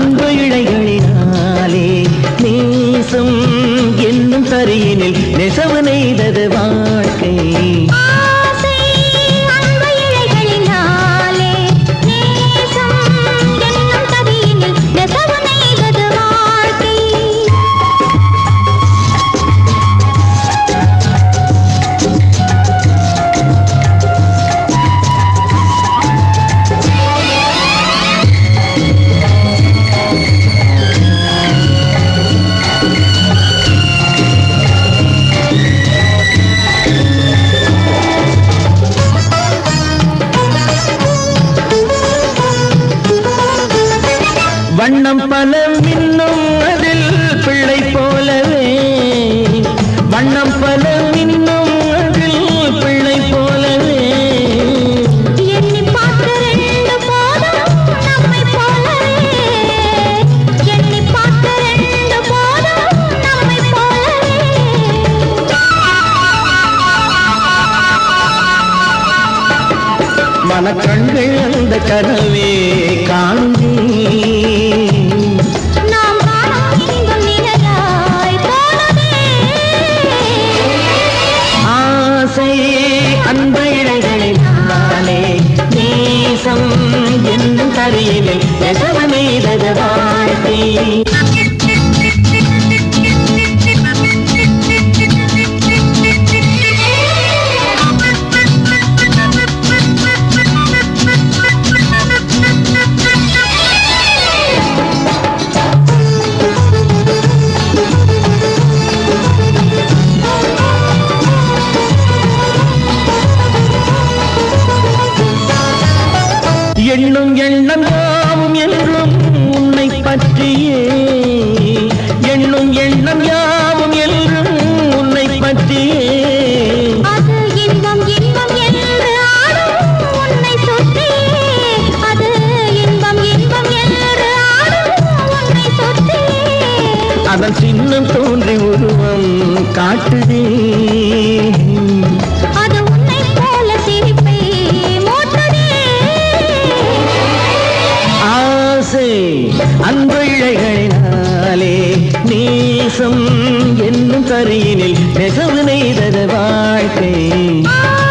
அன்பு இழைகளினாலே நேசம் என்னும் தரியினில் நெசவு நெய்தது வாழ்க்கை ஆசை அன்பு இழைகளினாலே நேசம் என்னும் கதியினில் நெசவு நெய்தது வாழ்க்கை வண்ணம் பல மின்னும் அதில் பிள்ளை போலவே வண்ணம் பல மின்னும் அதில் பிள்ளை போலவே எண்ணி பார்த்த ரெண்டு போதும் நம்மை போலவே எண்ணி பார்த்த ரெண்டு போதும் நம்மை போலவே மனக்கண்கள் அந்த கனவே காண்பே நாம் காணும் இன்பம் நிழலாய் போலவே ஆசை அந்த இழைகளினாலே நேசம் என்னும் தரியினில் நெசவு நெய்தது வாழ்க்கை எண்ணும் எண்ணம் யாவும் என்றும் உன்னை பற்றியே எண்ணும் எண்ணம் யாவும் என்றும் உன்னை பற்றியே அது இன்பம் இன்பம் என்று ஆடும் உன்னை சுற்றியே அது இன்பம் இன்பம் என்று ஆடும் உன்னை சுற்றியே அதன் சின்னம் தோன்றி உருவம் காட்டுதே அது உன்னை போல சிரிப்பை மூட்டுதே ஆசை அன்பு இழைகளினாலே நேசம் என்னும் கரியினில் நெசவு நெய்தது வாழ்க்கை ஆ